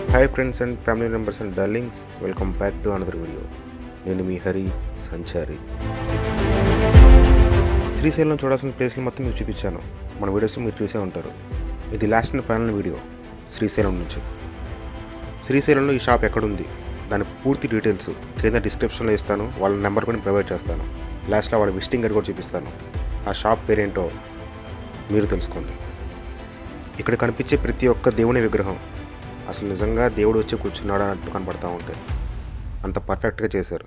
hi friends and family members and darlings welcome back to another video నేను మీ హరి సంచారి శ్రీశైలం చూడాల్సిన ప్లేస్లు మొత్తం మీకు చూపించాను మన వీడియోస్లో మీరు చూసే ఉంటారు ఇది last and final video Srisailam నుంచి శ్రీశైలంలో ఈ షాప్ ఎక్కడుంది దాని పూర్తి డీటెయిల్స్ కింద డిస్క్రిప్షన్లో ఇస్తాను వాళ్ళ నెంబర్ కూడా ప్రొవైడ్ చేస్తాను లాస్ట్లో వాళ్ళ విజిటింగ్ కార్డ్ కూడా చూపిస్తాను ఆ షాప్ పేరేంటో మీరు తెలుసుకోండి ఇక్కడ కనిపించే ప్రతి ఒక్క దేవుని విగ్రహం అసలు నిజంగా దేవుడు వచ్చి కూర్చున్నాడు అన్నట్టు కనపడతా ఉంటాయి అంత పర్ఫెక్ట్గా చేశారు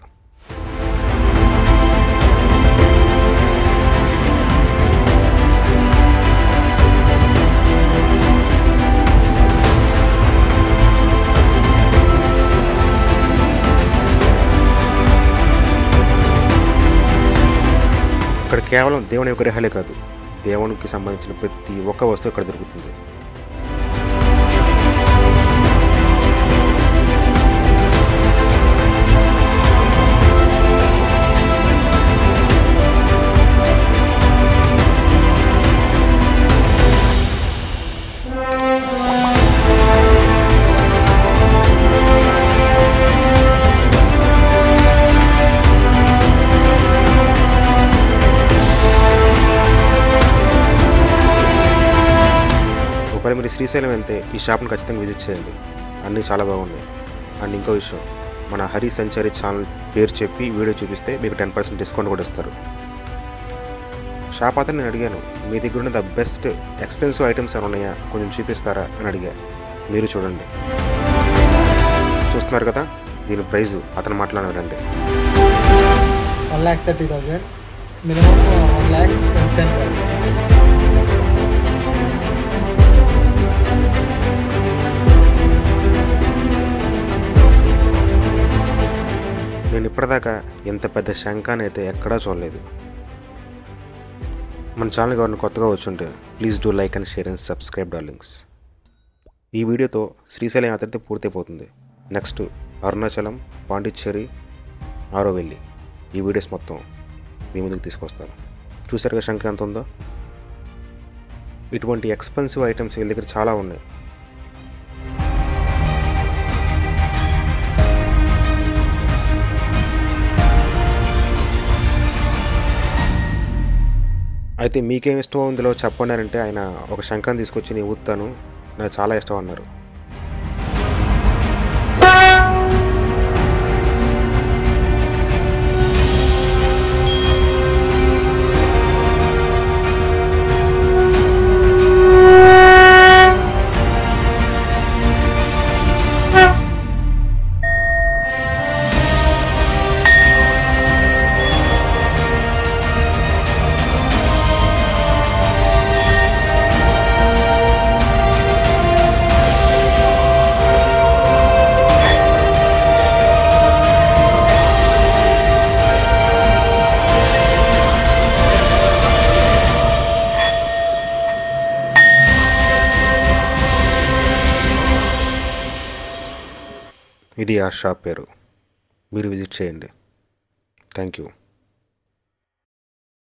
ఇక్కడ కేవలం దేవుని విగ్రహాలే కాదు దేవునికి సంబంధించిన ప్రతి ఒక్క వస్తువు ఇక్కడ దొరుకుతుంది ఒకవేళ మీరు శ్రీశైలం వెళ్తే ఈ షాప్ని ఖచ్చితంగా విజిట్ చేయండి అన్నీ చాలా బాగున్నాయి అండ్ ఇంకో విషయం మన హరి సంచారి ఛానల్ పేరు చెప్పి వీడియో చూపిస్తే మీకు టెన్ పర్సెంట్ డిస్కౌంట్ కూడా ఇస్తారు షాప్ అతను నేను అడిగాను మీ దగ్గర ఉన్న ద బెస్ట్ ఎక్స్పెన్సివ్ ఐటమ్స్ ఏమైనా ఉన్నాయా కొంచెం చూపిస్తారా అని అడిగా మీరు చూడండి చూస్తున్నారు కదా దీని ప్రైజు అతను మాట్లాడారండి one lakh thirty thousand minimum one lakh consent price నేను ఇప్పటిదాకా ఎంత పెద్ద శంఖాన్ని అయితే ఎక్కడా చూడలేదు మన ఛానల్ ఎవరిని కొత్తగా వచ్చుంటే please do like and share and subscribe darlings ఈ వీడియోతో శ్రీశైలం యాత్ర పూర్తయిపోతుంది నెక్స్ట్ అరుణాచలం పాండిచ్చేరి ఆరోవెల్లి ఈ వీడియోస్ మొత్తం మీ ముందుకు తీసుకొస్తాను చూసారుగా శంఖ ఎంత ఉందో ఇటువంటి ఎక్స్పెన్సివ్ ఐటమ్స్ వీళ్ళ దగ్గర చాలా ఉన్నాయి అయితే మీకేం ఇష్టం ఇందులో చెప్పండి అని అంటే ఆయన ఒక శంఖం తీసుకొచ్చి నేను ఊతాను నాకు చాలా ఇష్టం అన్నారు ఇది ఆ షాప్ పేరు మీరు విజిట్ చేయండి థ్యాంక్ యూ